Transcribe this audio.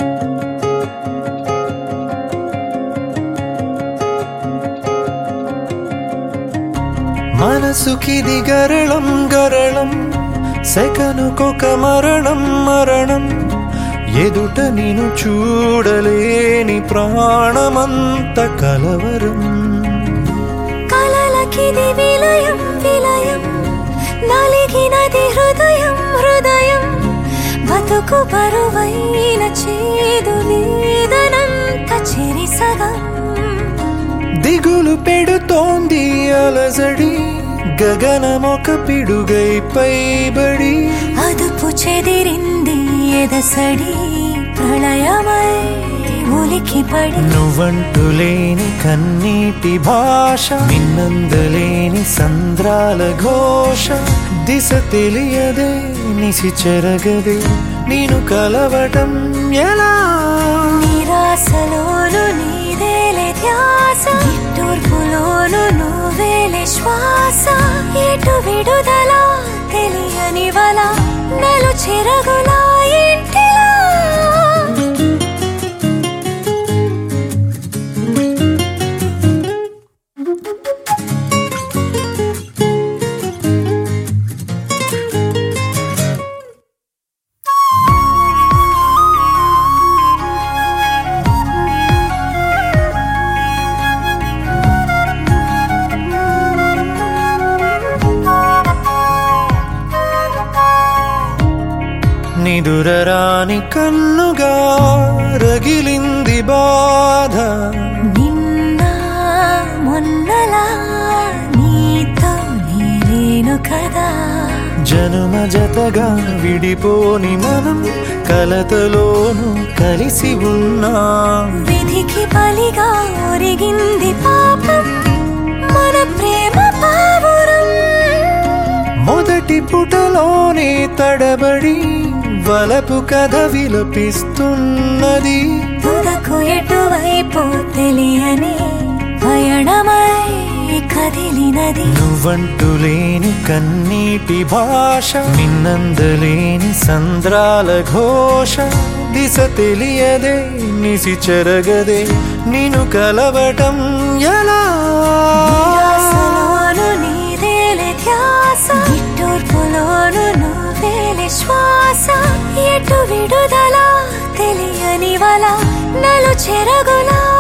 మనసుకిది గరళం గరళం సెకనుకొక మరణం మరణం ఎదుట నిను చూడలేని ప్రాణమంత కలవరం కలలకిది విలయం విలయం నలిగినది హృదయం హృదయం బతుకు బరువైన చేదు వేదనంత చెరిసగం దిగులు పెడుతోంది అలజడి గగనమొక పిడుగై పైబడి అదుపు చెదిరింది ఎదసడి ప్రళయమై ఉలికి పడి నువ్వంటూ లేని కన్నీటి భాష మిన్నందలేని సంద్రాల ఘోష దిశ తెలియదే నిసి చెరగదే నేను కలవటం ఎలా నిరాశలోను నీదేలే ధ్యాస నిట్టూర్పులోను నువ్వేలే శ్వాస ఎటు విడుదల తెలియని వల నలు చెరగులా ఇంటిలా నిదురరాని కన్నుగా రగిలింది బాధ నిన్న మొన్నలా నీతో నీలేను కదా జనుమ జతగా విడిపోని మనం కలతలోను కలిసి ఉన్నాం విధికి బలిగా ఒరిగింది పాపం మన ప్రేమ పావురం మొదటి పుటలోనే తడబడి వలపు కథ విలపిస్తున్నది తుదకు ఎటువైపు తెలియని పయణమై కదిలినది నువ్వంటూ లేని కన్నీటి భాష మిన్నందలేని సంద్రాల ఘోష దిశ తెలియదే నిసి చెరగదే నిన్ను కలవటం ఎలా నిరాశలోను నీదేలే ధ్యాస నిట్టూర్పులోను నువ్వేలే శ్వాస ఎటు విడుదల తెలియని వల నలు చెరగులా